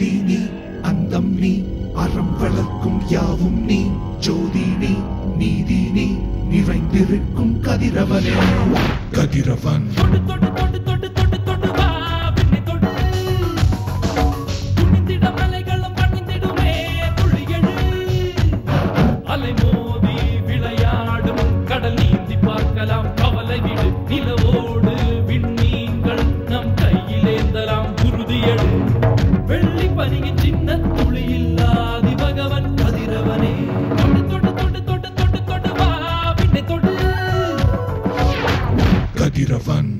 ஆதி நீ அந்தம் நீ அறம் வளர்க்கும் யாவும் நீ ஜோதி நீ நீதி நீ நிறைந்திருக்கும் கதிரவனே கதிரவன் தொட்டு தொட்டு தொட்டு தொட்டு தொட்டு தொட்டு வா பின்னே தொட்டு துணிந்திட மலைகளும் பணிந்திடுமே துளியழு அலை மோதி விளையாடும் கடல் நீந்தி பார்க்கலாம் கவலை விடு நிலவோடு விண்மீன்கள் நம் கையிலேந்தலாம் உறுதியடு வெள்ளி பனியின் சின்ன துளி இல்லாதி பகவன் கதிரவனே தொட்டு தொட்டு தொட்டு தொட்டு தொட்டு தொட்டு வா பின்னே தொட்டு கதிரவன்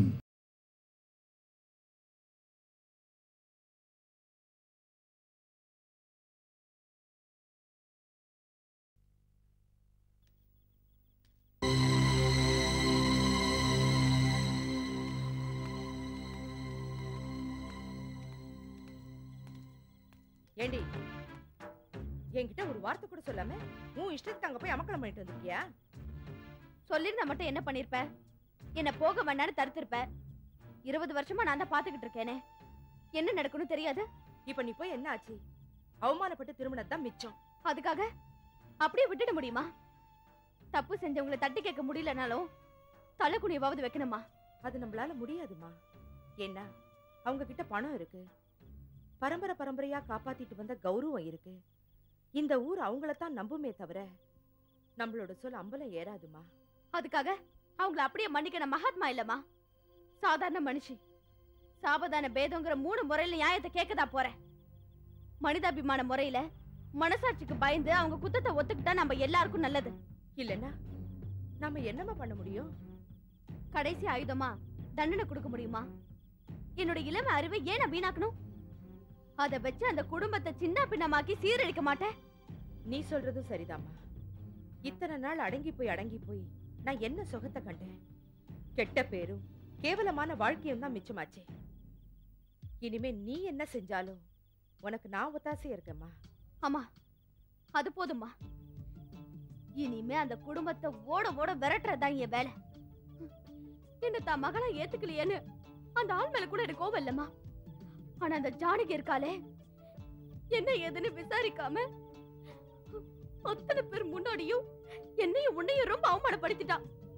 ஏண்டி என்கிட்ட ஒரு வார்த்தை கூட சொல்லாம உன் இஷ்டத்துக்கு அங்க போய் அமக்கலம் பண்ணிட்டு வந்திருக்கியா சொல்லிருந்தா மட்டும் என்ன பண்ணிருப்ப என்ன போக வேண்டான்னு தடுத்திருப்ப இருபது வருஷமா நான் தான் பாத்துக்கிட்டு இருக்கேனே என்ன நடக்கணும் தெரியாது இப்ப நீ போய் என்ன ஆச்சு அவமானப்பட்டு திருமணம் தான் மிச்சம் அதுக்காக அப்படியே விட்டுட முடியுமா தப்பு செஞ்சவங்களை தட்டி கேட்க முடியலனாலும் தலை குனியவாவது வைக்கணுமா அது நம்மளால முடியாதுமா ஏன்னா அவங்க கிட்ட பணம் இருக்கு பரம்பரை பரம்பரையா காப்பாத்திட்டு வந்த கௌரவம் இருக்கு இந்த ஊர் அவங்கள தான் நம்புமே தவிர நம்மளோட சொல் அம்பலம் ஏறாதுமா அதுக்காக அவங்கள அப்படியே மன்னிக்கிற மகாத்மா இல்லம்மா சாதாரண மனுஷி சாபதான பேதங்கிற மூணு முறையில நியாயத்தை கேட்கதா போறேன் மனிதாபிமான முறையில மனசாட்சிக்கு பயந்து அவங்க குத்தத்தை ஒத்துக்கிட்டா நம்ம எல்லாருக்கும் நல்லது இல்லனா நாம என்னமா பண்ண முடியும் கடைசி ஆயுதமா தண்டனை கொடுக்க முடியுமா என்னோட இளம அறிவை ஏன் நான் வீணாக்கணும் அத வச்சு அந்த குடும்பத்தை சின்ன பின்னமாக்கி சீரழிக்க மாட்டேன் நீ சொல்றதும் சரிதாம்மா இத்தனை நாள் அடங்கி போய் அடங்கி போய் நான் என்ன சுகத்தை கண்டேன் கெட்ட பேரும் கேவலமான வாழ்க்கையும் தான் மிச்சமாச்சே இனிமே நீ என்ன செஞ்சாலும் உனக்கு நான் ஒத்தாசையா இருக்கேம்மா ஆமா அது போதும்மா இனிமே அந்த குடும்பத்தை ஓட ஓட விரட்டுறதுதான் என் வேலை என்ன தான் மகளா ஏத்துக்கலையேன்னு அந்த ஆள் மேல கூட எனக்கு கோவம் இல்லம்மா ஆனா அந்த ஜானகி இருக்காளே என்ன ஏதுன்னு விசாரிக்காம அத்தனை பேர் முன்னாடியும் என்னையும் உன்னையும் ரொம்ப அவமானப்படுத்திட்டா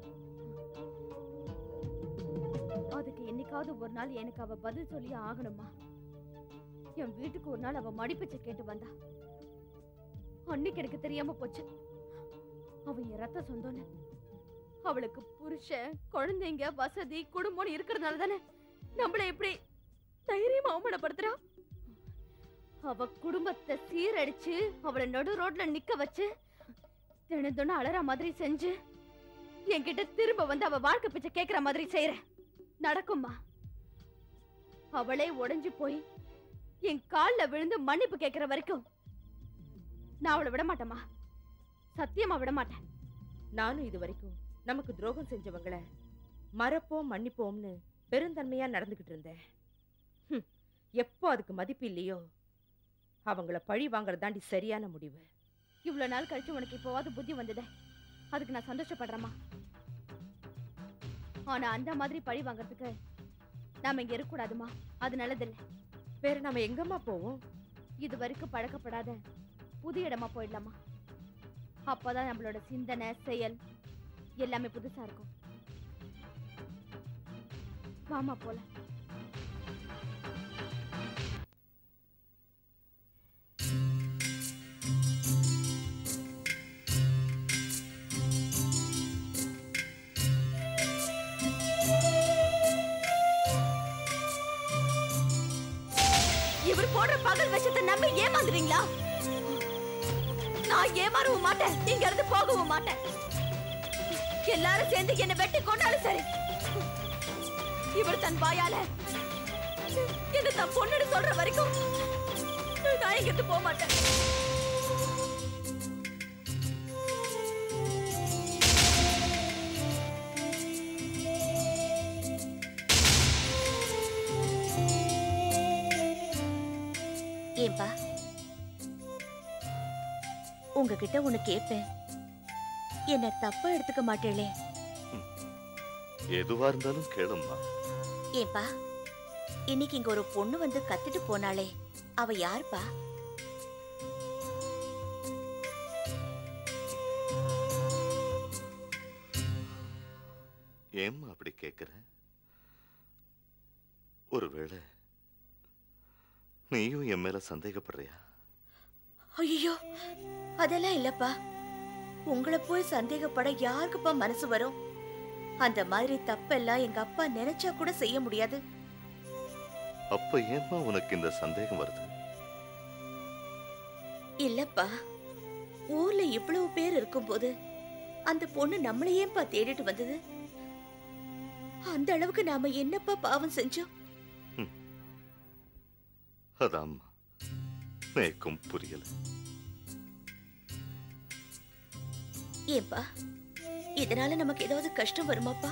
அதுக்கு என்னைக்காவது ஒரு நாள் எனக்கு அவ பதில் சொல்லி ஆகணுமா என் வீட்டுக்கு ஒரு நாள் அவ மடிப்பிச்சை கேட்டு வந்தா அன்னைக்கு எனக்கு தெரியாம போச்சு அவ என் ரத்த சொந்தம்னு அவளுக்கு புருஷன் குழந்தைங்க வசதி குடும்பம்னு இருக்கிறதுனால தானே நம்மள எப்படி தைரியமா அவமானப்படுத்துறா அவ குடும்பத்தை சீரடிச்சு அவளை நடு ரோட்ல நிக்க வச்சு தினம் தினம் அலற மாதிரி செஞ்சு என்கிட்ட திரும்ப வந்து அவ வாழ்க்கை பிச்சை கேக்குற மாதிரி செய்யறேன் நடக்கும்மா அவளே உடைஞ்சு போய் என் கால்ல விழுந்து மன்னிப்பு கேட்கிற வரைக்கும் நான் அவளை விட மாட்டேம்மா சத்தியமா விட மாட்டேன் நானும் இது வரைக்கும் நமக்கு துரோகம் செஞ்சவங்கள மறப்போம் மன்னிப்போம்னு பெருந்தன்மையா நடந்துகிட்டு இருந்தேன் ஹம், எப்போ அதுக்கு மதிப்பு இல்லையோ அவங்கள பழி வாங்குறதாண்டி சரியான முடிவு இவ்வளவு நாள் கழிச்சு உனக்கு இப்போவாது புத்தி வந்ததே அதுக்கு நான் சந்தோஷப்படுறேம்மா ஆனா அந்த மாதிரி பழி வாங்குறதுக்கு நாம இங்க இருக்கக்கூடாதுமா அது நல்லதில்லை வேற நாம எங்கம்மா போவோம் இது வரைக்கும் பழக்கப்படாத புது இடமா போயிடலாமா அப்பதான் நம்மளோட சிந்தனை செயல் எல்லாமே புதுசா இருக்கும் வாமா போல இவர் போடுற பகல் விஷத்தை நம்பி ஏமாந்துறீங்களா நான் ஏமாறவும் மாட்டேன் இங்க இருந்து போகவும் மாட்டேன் எல்லாரும் சேர்ந்து என்ன வெட்டி கொண்டாலும் சரி இவர் தன் வாயால என்ன தன் பொண்ணுன்னு சொல்ற வரைக்கும் நான் இங்க இருந்து போக மாட்டேன் ஏன்பா உங்ககிட்ட ஒண்ணு கேட்பேன் என்ன தப்பா எடுத்துக்க மாட்டேளே எதுவா இருந்தாலும் கேளும்மா ஏன்பா இன்னைக்கு இங்க ஒரு பொண்ணு வந்து கத்திட்டு போனாளே அவ யாருப்பா ஏம்மா அப்படி கேக்குற ஒருவேளை நீயும் என் மேல சந்தேகப்படுறியா ஐயோ அதெல்லாம் இல்லப்பா உங்களை போய் சந்தேகப்பட யாருக்குப்பா மனசு வரும் அந்த மாதிரி தப்பெல்லாம் எங்க அப்பா நினைச்சா கூட செய்ய முடியாது அப்ப ஏம்மா உனக்கு இந்த சந்தேகம் வருது இல்லப்பா ஊர்ல இவ்வளவு பேர் இருக்கும்போது அந்த பொண்ணு நம்மள ஏன்பா தேடிட்டு வந்தது அந்த அளவுக்கு நாம என்னப்பா பாவம் செஞ்சோம் அதாம்மா நேக்கும் புரியல ஏன்பா இதனால நமக்கு ஏதாவது கஷ்டம் வருமாப்பா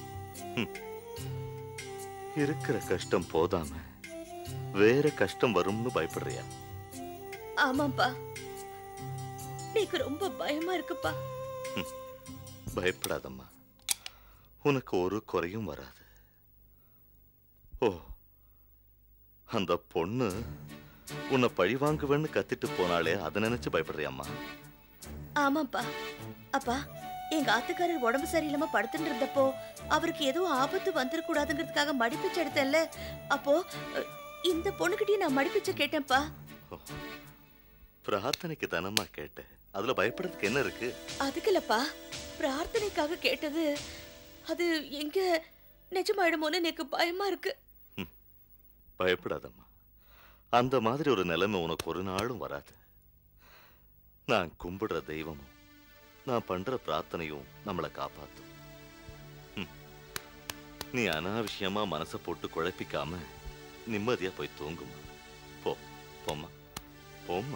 இருக்கிற கஷ்டம் போதாம வேற கஷ்டம் வரும்னு பயப்படுறியா ஆமாப்பா எனக்கு ரொம்ப பயமா இருக்குப்பா பயப்படாதம்மா உனக்கு ஒரு குறையும் வராது ஓ அந்த பொண்ணு உன்னை பழி வாங்குவேன்னு கத்திட்டு போனாலே அதை நினைச்சு பயப்படுறியாம்மா ஆமாப்பா அப்பா எங்க ஆத்துக்காரர் உடம்பு சரியில்லாம படுத்துட்டு இருந்தப்போ அவருக்கு எதுவும் ஆபத்து வந்துடக்கூடாதுங்கிறதுக்காக மடிப்பிச்சை எடுத்தேன்ல அப்போ அஹ், இந்த பொண்ணுகிட்டயும் நான் மடிப்பிச்சை கேட்டேன்ப்பா பிரார்த்தனைக்கு தானம்மா கேட்டேன் அதுல பயப்படுறதுக்கு என்ன இருக்கு அதுக்கு இல்லப்பா பிரார்த்தனைக்காக கேட்டது அது எங்க நிஜமாயிடுமோன்னு எனக்கு பயமா இருக்கு பயப்படாதம்மா அந்த மாதிரி ஒரு நிலைமை உனக்கு ஒரு நாளும் வராது நான் கும்பிடுற தெய்வமும் நான் பண்ற பிரார்த்தனையும் நம்மளை காப்பாத்தும் ம். நீ அனாவசியமா மனசை போட்டு குழப்பிக்காம நிம்மதியா போய் தூங்குமா போ போம்மா போம்மா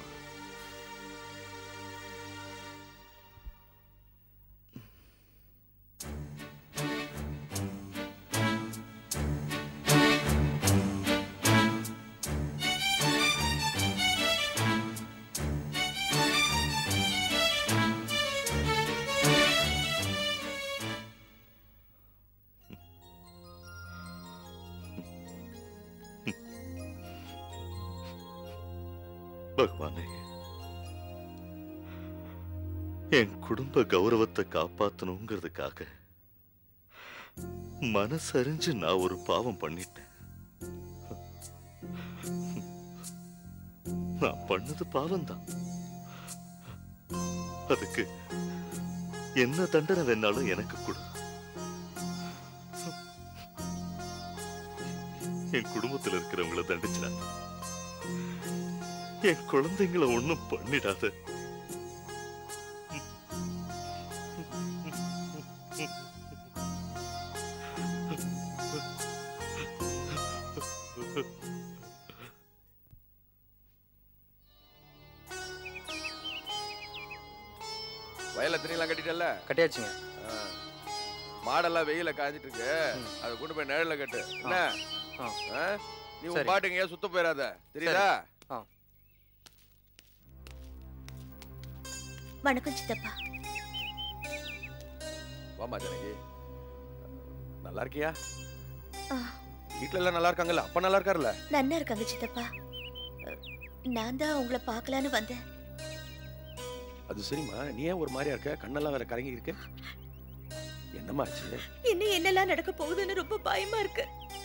பகவானே என் குடும்ப கௌரவத்தை காப்பாத்தணுங்கிறதுக்காக மனசறிஞ்சு நான் ஒரு பாவம் பண்ணிட்டேன் நான் பண்ணது பாவம்தான் அதுக்கு என்ன தண்டனை வேணாலும் எனக்கு கொடு என் குடும்பத்துல இருக்கிறவங்கள தண்டிச்சிடாத என் குழந்தைங்களை ஒண்ணும் பண்ணிடாத வயல்ல தண்ணியெல்லாம் கட்டிட்டல்ல கட்டியாச்சுங்க ஆ. மாடெல்லாம் வெயில காஞ்சிட்டு இருக்கு அதை கொண்டு போய் நிழல்ல கட்டு என்ன ஆ. ஆ? நீ உன் சரி. பாட்டுங்க ஏன் சுத்த போயிடாத தெரியுதா ஆ. வணக்கம் சித்தப்பா வாமா ஜனகி நல்லா இருக்கியா ஆ, வீட்ல எல்லாம் நல்லா இருக்காங்கல்ல அப்பா நல்லா இருக்காருல்ல நன்னா இருக்காங்க சித்தப்பா அஹ், நான் தான் உங்களை பார்க்கலான்னு வந்தேன் அது சரிம்மா நீ ஏன் ஒரு மாதிரியா இருக்க கண்ணெல்லாம் வேற கரங்கி இருக்கு என்னம்மா ஆச்சு இன்னும் என்னெல்லாம் நடக்க போகுதுன்னு ரொம்ப பயமா இருக்கு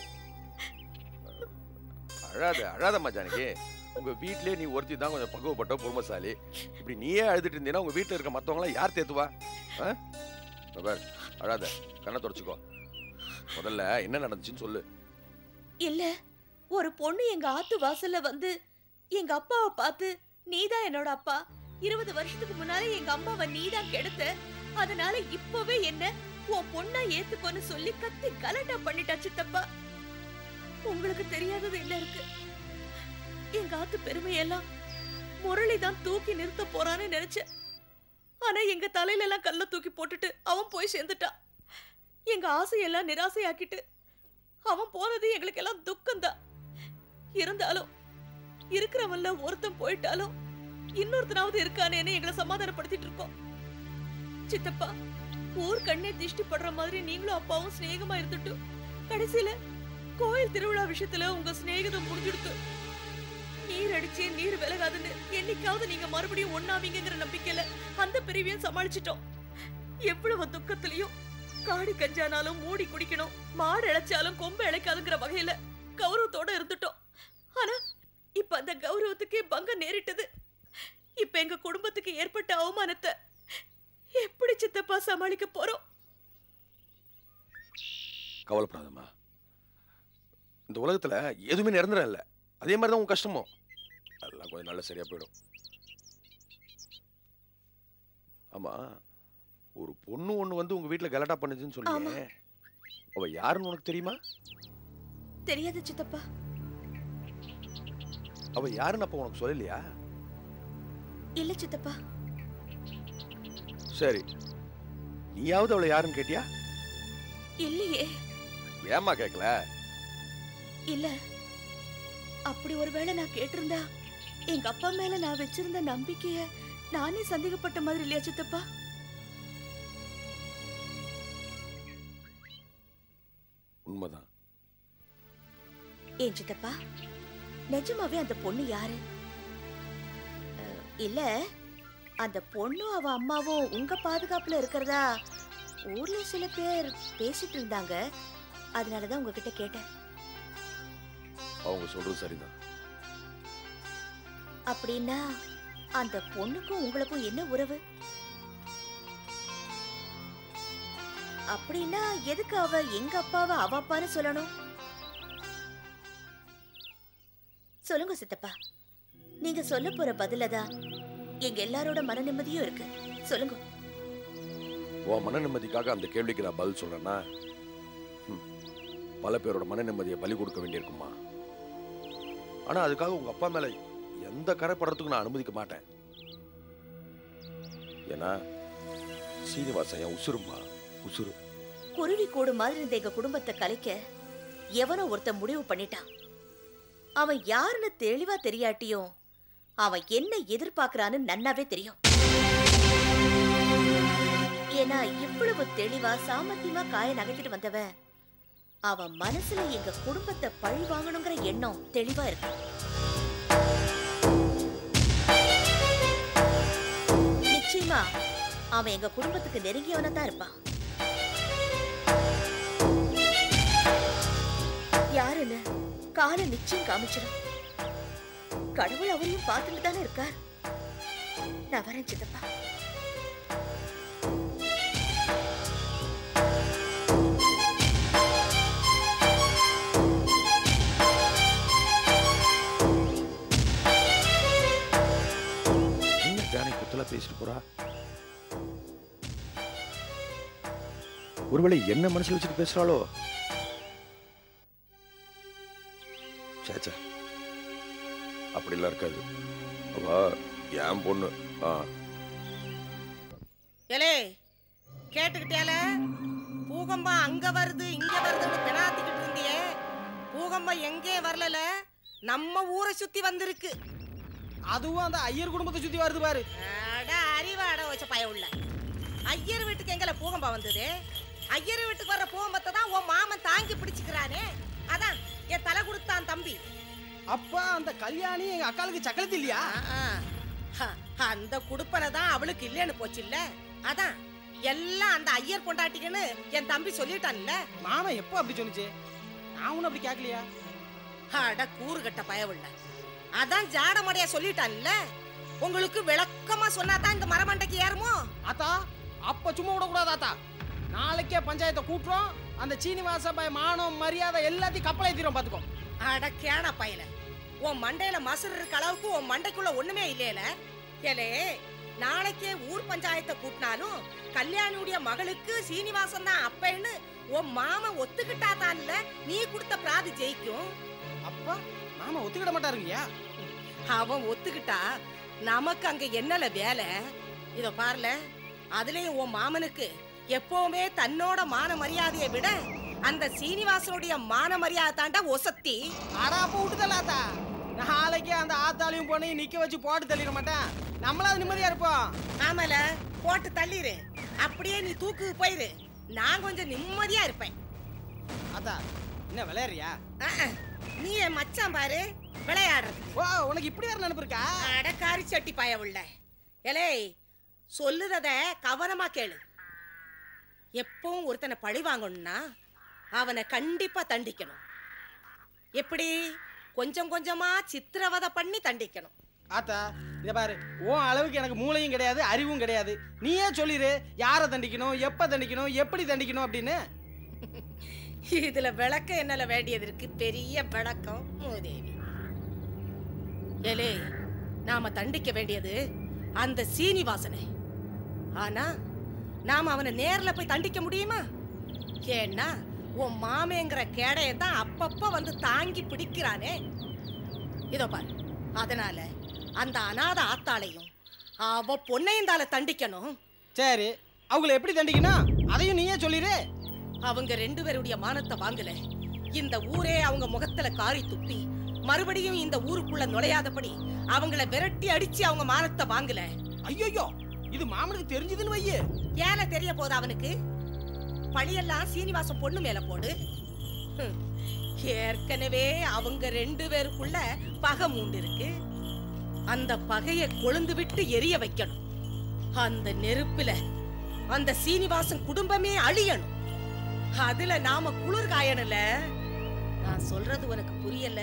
அழாத அழாதம்மா ஜானகி உங்க வீட்லயே நீ ஒருத்தி தான் கொஞ்சம் பக்குவப்பட்ட பொறுமசாலி இப்படி நீயே அழுதுட்டு இருந்தீங்கன்னா உங்க வீட்ல இருக்க மத்தவங்க எல்லாம் யார் தேத்துவா ஆ? இதோ பாரு, அழாத கண்ணை தொடச்சுக்கோ முதல்ல என்ன நடந்துச்சுன்னு சொல்லு இல்ல ஒரு பொண்ணு எங்க ஆத்து வாசல்ல வந்து எங்க அப்பாவை பார்த்து நீதான் என்னோட அப்பா இருபது வருஷத்துக்கு முன்னாலே எங்க அம்மாவை நீதான் கெடுத்த அதனால இப்பவே என்ன உன் பொண்ணா ஏத்துக்கோன்னு சொல்லி கத்தி கலட்டா பண்ணிட்டா சித்தப்பா உங்களுக்கு தெரியாதது என்ன இருக்கு எங்க ஆத்து பெருமையெல்லாம் முரளி தான் தூக்கி நிறுத்த போறான்னு நினைச்சேன் ஆனா எங்க தலையில எல்லாம் கல்ல தூக்கி போட்டுட்டு அவன் போய் சேர்ந்துட்டான் எங்க ஆசையெல்லாம் நிராசையாக்கிட்டு அவன் போனது எங்களுக்கு எல்லாம் துக்கம்தான் இருந்தாலும் இருக்கிறவன்ல ஒருத்தன் போயிட்டாலும் இன்னொருத்தனாவது இருக்கானேன்னு எங்களை சமாதானப்படுத்திட்டு இருக்கோம் சித்தப்பா ஊர் கண்ணே திஷ்டி படுற மாதிரி நீங்களும் அப்பாவும் சிநேகமா இருந்துட்டு கடைசியில கோயில் திருவிழா விஷயத்துல உங்க சிநேகிதம் முடிஞ்சுடுத்து நீ நீர் அடிச்சே நீர் விலகாதுன்னு என்னைக்காவது நீங்க மறுபடியும் ஒண்ணாவீங்கங்கிற நம்பிக்கையில அந்த பிரிவையும் சமாளிச்சிட்டோம் எவ்வளவு துக்கத்திலையும் காடி கஞ்சானாலும் மூடி குடிக்கணும் மாடு இழைச்சாலும் கொம்பு இழைக்காதுங்கிற வகையில கௌரவத்தோட இருந்துட்டோம் ஆனா இப்ப அந்த கௌரவத்துக்கே பங்கம் நேரிட்டது இப்ப எங்க குடும்பத்துக்கு ஏற்பட்ட அவமானத்தை எப்படி சித்தப்பா சமாளிக்க போறோம் கவலைப்படாதம்மா இந்த உலகத்துல எதுவுமே நிரந்தரம் இல்லை அதே மாதிரி தான் உன் கஷ்டமும் அதெல்லாம் கொஞ்சம் நாள்ல சரியா போயிடும் ஆமா ஒரு பொண்ணு ஒண்ணு வந்து உங்க வீட்ல கலாட்டா பண்ணுச்சுன்னு சொல்லுங்க அவ யாருன்னு உனக்கு தெரியுமா தெரியாது சித்தப்பா அவ யாருன்னு அப்ப உனக்கு சொல்லலையா இல்ல சித்தப்பா சரி நீயாவது அவளை யாருன்னு கேட்டியா இல்லையே ஏம்மா கேட்கல இல்ல அப்படி ஒருவேளை நான் கேட்டிருந்தா எங்க அப்பா மேல நான் வச்சிருந்த நம்பிக்கைய நானே சந்தேகப்பட்ட மாதிரி இல்லையா சித்தப்பா உண்மைதான் ஏன் சித்தப்பா நிஜமாவே அந்த பொண்ணு யாரு அஹ், இல்ல அந்த பொண்ணும் அவ அம்மாவும் உங்க பாதுகாப்புல இருக்கிறதா ஊர்ல சில பேர் பேசிட்டு இருந்தாங்க அதனாலதான் உங்ககிட்ட கேட்டேன் அவங்க சொல்றது சரிதான் அப்படின்னா அந்த பொண்ணுக்கும் உங்களுக்கும் என்ன உறவு அப்படின்னா எதுக்கு அவ எங்க அப்பாவை அவ அப்பான்னு சொல்லணும் சொல்லுங்க சித்தப்பா நீங்க சொல்ல போற பதிலதான் எங்க எல்லாரோட மன நிம்மதியும் இருக்கு சொல்லுங்க உன் மன நிம்மதிக்காக அந்த கேள்விக்கு நான் பதில் சொல்றேன்னா ம், பல பேரோட மன நிம்மதியை பலி கொடுக்க வேண்டியிருக்குமா ஆனா அதுக்காக உங்க அப்பா மேல எந்த கரைப்படத்துக்கும் நான் அனுமதிக்க மாட்டேன் ஏன்னா சீனிவாசன் என் உசுருமா உசுரு குருவி கூடு மாதிரி இருந்த எங்க குடும்பத்தை கலைக்க எவனோ ஒருத்தன் முடிவு பண்ணிட்டான் அவன் யாருன்னு தெளிவா தெரியாட்டியும் அவன் என்ன எதிர்பார்க்கறான்னு நன்னாவே தெரியும் ஏன்னா இவ்வளவு தெளிவா சாமர்த்தியமா காய நகர்த்திட்டு வந்தவன் அவன் மனசுல எங்க குடும்பத்தை பழி வாங்கணுங்கிற எண்ணம் தெளிவா இருக்கு நிச்சயமா அவன் எங்க குடும்பத்துக்கு நெருங்கியவனா தான் இருப்பான் யாருன்னு கால நிச்சயம் காமிச்சிடும் கடவுள் அவரையும் பார்த்துட்டு தானே இருக்கார் நான் வரேன் சித்தப்பா என்ன ஜானி குத்தலா பேசிட்டு போறா ஒருவேளை என்ன மனசுல வச்சுட்டு பேசுறாளோ சேச்சா அப்படிலாம் இருக்காது அவ என் பொண்ணு ஆ ஏலே கேட்டுக்கிட்டியால பூகம்பம் அங்க வருது இங்க வருதுன்னு பினாத்திக்கிட்டு இருந்தியே பூகம்பம் எங்கே வரலல நம்ம ஊரை சுத்தி வந்திருக்கு அதுவும் அந்த ஐயர் குடும்பத்தை சுத்தி வருது பாரு அட அறிவாட வச்ச பய உள்ள ஐயர் வீட்டுக்கு எங்கல பூகம்பம் வந்தது ஐயர் வீட்டுக்கு வர்ற பூகம்பத்தை தான் உன் மாமன் தாங்கி பிடிச்சுக்கிறானே அதான் என் தலை கொடுத்தான் தம்பி அப்ப அந்த கல்யாணி எங்க அக்காளுக்கு சக்கலத்து இல்லையா ஆ, ஆ. ஹ, அந்த குடுப்பனை தான் அவளுக்கு இல்லைன்னு போச்சு இல்ல அதான் எல்லாம் அந்த ஐயர் பொண்டாட்டிக்குன்னு என் தம்பி சொல்லிட்டான்ல மாமா எப்போ அப்படி சொன்னுச்சு நான் ஒன்னும் அப்படி கேட்கலையா அட கூறுகட்ட பயவுள்ள அதான் ஜாடமடையா சொல்லிட்டான்ல உங்களுக்கு விளக்கமா சொன்னாதான் இந்த மரமண்டைக்கு ஏறுமோ ஆத்தா அப்ப சும்மா விடக்கூடாது ஆத்தா நாளைக்கே பஞ்சாயத்தை கூட்டுறோம் அந்த சீனிவாச பய மானம் மரியாதை எல்லாத்தையும் கப்பலை ஏத்திரும் பாத்துக்கோ அட கேன பயல உன் மண்டையில மசுறு இருக்க அளவுக்கு உன் மண்டைக்குள்ள ஒண்ணுமே இல்லையல ஏலே நாளைக்கே ஊர் பஞ்சாயத்தை கூட்டினாலும் கல்யாணியுடைய மகளுக்கு சீனிவாசன் தான் அப்பன்னு உன் மாமன் ஒத்துக்கிட்டாதான்ல நீ கொடுத்த பிராது ஜெயிக்கும் அப்பா மாமா ஒத்துக்கிட மாட்டாருங்கய்யா அவன் ஒத்துக்கிட்டா நமக்கு அங்க என்னல வேலை இத பாருல அதுலயும் உன் மாமனுக்கு எப்பவுமே தன்னோட மான மரியாதையை விட அந்த சீனிவாசனுடைய மான மரியாதை தாண்டா ஒசத்தி அடா அப்ப விட்டுதல ஆத்தா நாளைக்கே அந்த ஆத்தாலையும் பொண்ணையும் நிக்க வச்சு போட்டு தள்ளிட மாட்டேன் நம்மளாவது நிம்மதியா இருப்போம் ஆமால போட்டு தள்ளிரு அப்படியே நீ தூக்கு போயிரு நான் கொஞ்சம் நிம்மதியா இருப்பேன் ஆத்தா என்ன விளையாடுறியா அஹ், அஹ். நீ என் மச்சான் பாரு விளையாடுறது ஓ உனக்கு இப்படி வேற நினைப்பு இருக்கா அடக்காரி சட்டி பய உள்ள எலே சொல்லுறத கவனமா கேளு எப்பவும் ஒருத்தனை பழி வாங்கணும்னா அவனை கண்டிப்பா தண்டிக்கணும் எப்படி கொஞ்சம் கொஞ்சமா சித்திரவதை பண்ணி தண்டிக்கணும் ஆத்தா இதை பாரு உன் அளவுக்கு எனக்கு மூளையும் கிடையாது அறிவும் கிடையாது நீயே சொல்லிடு யாரை தண்டிக்கணும் எப்ப தண்டிக்கணும் எப்படி தண்டிக்கணும் அப்படின்னு இதுல விளக்க என்னல வேண்டியது இருக்கு பெரிய விளக்கம் மூதேவி ஏலே நாம தண்டிக்க வேண்டியது அந்த சீனிவாசனை ஆனா நாம அவனை நேர்ல போய் தண்டிக்க முடியுமா ஏன்னா உன் மாமேங்கிற கேடைய தான் அப்பப்ப வந்து தாங்கி பிடிக்கிறானே இதோ பாரு அதனால அந்த அனாத ஆத்தாளையும் அவ பொண்ணையும் தால தண்டிக்கணும் சரி அவங்கள எப்படி தண்டிக்கணும் அதையும் நீயே சொல்லிடு அவங்க ரெண்டு பேருடைய மானத்தை வாங்கல இந்த ஊரே அவங்க முகத்துல காரி துப்பி மறுபடியும் இந்த ஊருக்குள்ள நுழையாதபடி அவங்கள விரட்டி அடிச்சு அவங்க மானத்தை வாங்கல ஐயோ இது மாமனுக்கு தெரிஞ்சதுன்னு வையே ஏல தெரிய போகுது அவனுக்கு பழியெல்லாம் சீனிவாசம் பொண்ணு மேல போடு ஹம். ஏற்கனவே அவங்க ரெண்டு பேருக்குள்ள பகை மூண்டு இருக்கு அந்த பகையை கொழுந்து விட்டு எரிய வைக்கணும் அந்த நெருப்புல அந்த சீனிவாசன் குடும்பமே அழியணும் அதுல நாம குளிர் காயணும்ல நான் சொல்றது உனக்கு புரியல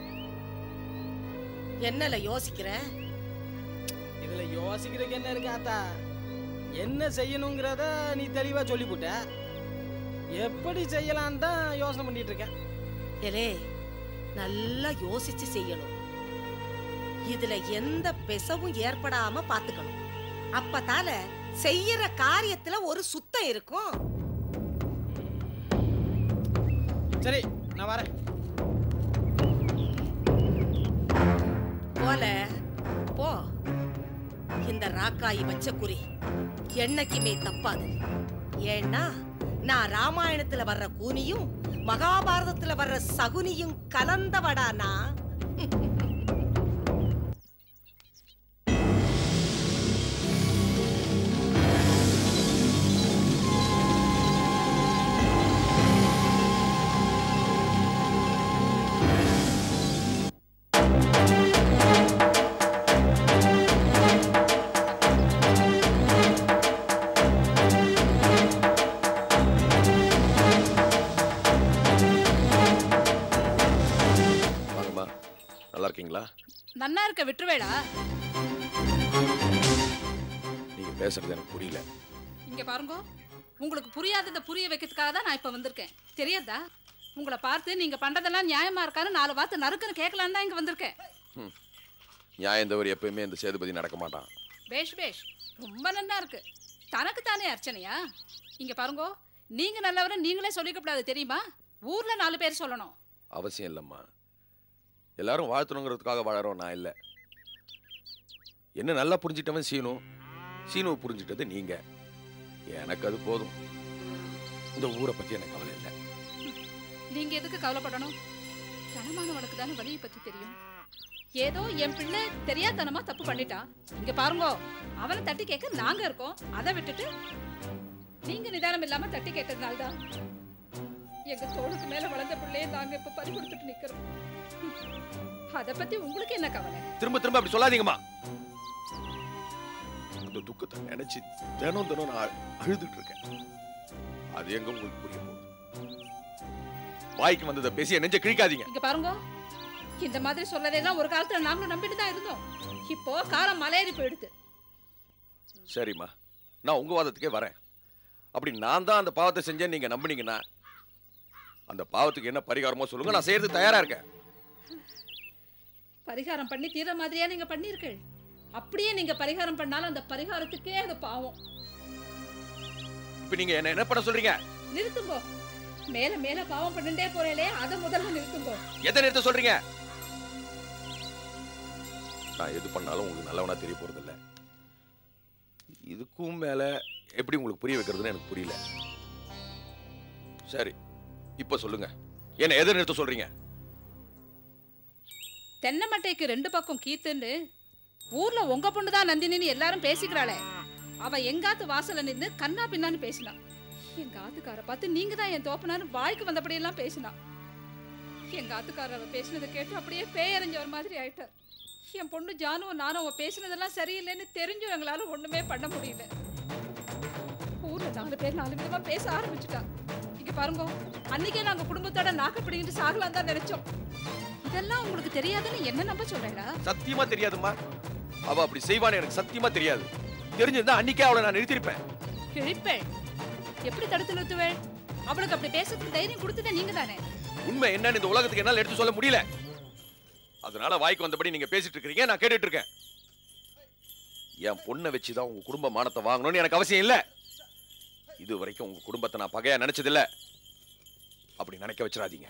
என்னல யோசிக்கிற இதுல யோசிக்கிறதுக்கு என்ன இருக்கு ஆத்தா என்ன செய்யணுங்கிறத நீ தெளிவா சொல்லிவிட்ட எப்படி செய்யலான்னு தான் யோசனை பண்ணிட்டு இருக்கேன் எலே நல்லா யோசிச்சு செய்யணும் இதுல எந்த பெசவும் ஏற்படாம பாத்துக்கணும் அப்பதால செய்யற காரியத்துல ஒரு சுத்தம் இருக்கும் சரி நான் வரேன் போல போ இந்த ராக்காயி வச்ச குறி என்னைக்குமே தப்பாது ஏன்னா நான் ராமாயணத்துல வர்ற கூனியும் மகாபாரதத்துல வர்ற சகுனியும் கலந்தவடா நான் வாங்கம்மா நல்லா இருக்கீங்களா நன்னா இருக்க விட்டுருவேடா நீங்க பேசுறது எனக்கு புரியல இங்க பாருங்க உங்களுக்கு புரியாததை புரிய வைக்கிறதுக்காக தான் நான் இப்ப வந்திருக்கேன் தெரியாதா உங்களை பார்த்து நீங்க பண்றதெல்லாம் நியாயமா இருக்கான்னு நாலு வார்த்தை நறுக்குன்னு கேட்கலான்னு தான் இங்க வந்திருக்கேன் நியாயம் தவறு எப்பயுமே இந்த சேதுபதி நடக்க மாட்டான் பேஷ் பேஷ் ரொம்ப நன்னா இருக்கு தனக்கு தானே அர்ச்சனையா இங்க பாருங்க நீங்க நல்லவரை நீங்களே சொல்லிக்க கூடாது தெரியுமா ஊர்ல நாலு பேர் சொல்லணும் அவசியம் இல்லைம்மா எல்லாரும் வாழ்த்தணுங்கிறதுக்காக வாழறோம் நான் இல்லை என்ன நல்லா புரிஞ்சிட்டவன் சீனு சீனுவை புரிஞ்சிட்டது நீங்க எனக்கு அது போதும் இந்த ஊரை பத்தி எனக்கு கவலை இல்லை நீங்க எதுக்கு கவலைப்படணும் கனமானவனுக்கு தானே வழியை பத்தி தெரியும் ஏதோ என் பிள்ளை தெரியாதனமா தப்பு பண்ணிட்டான் இங்க பாருங்க அவனை தட்டி கேட்க நாங்க இருக்கோம் அதை விட்டுட்டு நீங்க நிதானம் இல்லாம தட்டி கேட்டதுனால தான் எங்க தோளுக்கு மேல வளர்ந்த பிள்ளைய நாங்க இப்ப பறி கொடுத்துட்டு நிக்கிறோம் அத பத்தி உங்களுக்கு என்ன கவலை திரும்ப திரும்ப அப்படி சொல்லாதீங்கம்மா அந்த துக்கத்தை நினைச்சு தினம் தினம் நான் அழு- அழுதுட்டு இருக்கேன் அது எங்க உங்களுக்கு புரிய போகுது வாய்க்கு வந்ததை பேசி என் நெஞ்ச கிழிக்காதீங்க இங்க பாருங்க இந்த மாதிரி சொல்லதெல்லாம் ஒரு காலத்துல நாங்களும் நம்பிட்டு தான் இருந்தோம் இப்போ காலம் மலையேறி போயிடுது சரிம்மா நான் உங்க வாதத்துக்கே வரேன் அப்படி நான் தான் அந்த பாவத்தை செஞ்சேன் நீங்க நம்புனீங்கன்னா அந்த பாவத்துக்கு என்ன பரிகாரமோ சொல்லுங்க நான் செய்யறதுக்கு தயாரா இருக்கேன் பரிகாரம் பண்ணி தீர மாதிரியா நீங்க பண்ணீர்கள் அப்படியே நீங்க பரிகாரம் பண்ணாலும் அந்த பரிகாரத்துக்கே அது பாவம் இப்ப நீங்க என்ன என்ன பண்ண சொல்றீங்க நிறுத்துங்கோ மேல மேல பாவம் பண்ணிட்டே போறேலே அதை முதல்ல நிறுத்துங்கோ எதை நிறுத்த சொல்றீங்க நான் எது பண்ணாலும் உங்களுக்கு நல்லவனா தெரிய போறது இல்ல இதுக்கும் மேல எப்படி உங்களுக்கு புரிய வைக்கிறதுன்னு எனக்கு புரியல சரி இப்ப சொல்லுங்க என்ன எதை நிறுத்த சொல்றீங்க தென்னை மட்டைக்கு ரெண்டு பக்கம் கீத்துன்னு ஊர்ல உங்க பொண்ணு தான் நந்தினின்னு எல்லாரும் பேசிக்கிறாளே அவ எங்காத்து வாசல்ல நின்னு கண்ணா பின்னான்னு பேசினா எங்க ஆத்துக்கார பார்த்து நீங்க தான் என் தோப்பனாரு வாய்க்கு வந்தபடியெல்லாம் பேசினா எங்க ஆத்துக்காரர் அவ பேசினதை கேட்டு அப்படியே பேயறிஞ்சவர் மாதிரி ஆயிட்டார் என் பொண்ணு ஜானுவும் நானும் அவ பேசினதெல்லாம் சரியில்லைன்னு தெரிஞ்சும் எங்களால ஒண்ணுமே பண்ண முடியல ஊர்ல நாலு பேர் நாலு விதமா பேச ஆரம்பிச்சுட்டா இங்க பாருங்க அன்னைக்கே நாங்க குடும்பத்தோட நாக்கு பிடிங்கிட்டு சாகலாம் தான் நினைச்சோம் இதெல்லாம் உங்களுக்கு தெரியாதுன்னு என்ன நம்ப சொல்றேடா சத்தியமா தெரியாதும்மா அவ அப்படி செய்வான்னு எனக்கு சத்தியமா தெரியாது தெரிஞ்சிருந்தா அன்னைக்கே அவளை நான் நிறுத்திருப்பேன் கிழிப்பேள் எப்படி தடுத்து நிறுத்துவேள் அவளுக்கு அப்படி பேசுறதுக்கு தைரியம் கொடுத்ததே நீங்க தானே உண்மை என்னன்னு இந்த உலகத்துக்கு என்னால எடுத்து சொல்ல முடியல அதனால வாய்க்கு வந்தபடி நீங்க பேசிட்டு இருக்கீங்க நான் கேட்டுட்டு இருக்கேன் என் பொண்ணை வச்சுதான் உங்க குடும்ப மானத்தை வாங்கணும்னு எனக்கு அவசியம் இல்ல இது வரைக்கும் உங்க குடும்பத்தை நான் பகையா நினைச்சது இல்ல அப்படி நினைக்க வச்சிடாதீங்க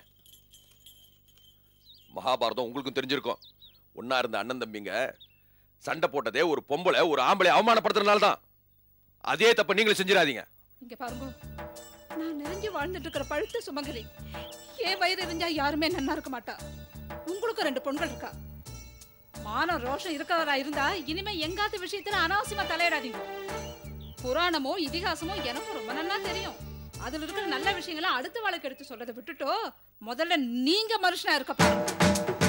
மகாபாரதம் உங்களுக்கும் தெரிஞ்சிருக்கும் ஒன்னா இருந்த அண்ணன் தம்பிங்க சண்டை போட்டதே ஒரு பொம்பளை ஒரு ஆம்பளை அவமானப்படுத்துறதுனால தான் அதே தப்ப நீங்களும் செஞ்சிடாதீங்க இங்க பாருங்க நான் நிறைஞ்சு வாழ்ந்துட்டு இருக்கிற பழுத்த சுமங்கலி என் வயிறு எரிஞ்சா யாருமே நன்னா இருக்க மாட்டா உங்களுக்கு ரெண்டு பொண்கள் இருக்கா மானம் ரோஷம் இருக்கவரா இருந்தா இனிமே எங்காத்து விஷயத்துல அனாவசியமா தலையிடாதீங்க புராணமோ இதிகாசமோ எனக்கும் ரொம்ப நல்லா தெரியும் அதுல இருக்கிற நல்ல விஷயங்களை அடுத்த வாழ்க்கை எடுத்து சொல்றதை விட்டுட்டோ முதல்ல நீங்க மனுஷனா இருக்க பாருங்க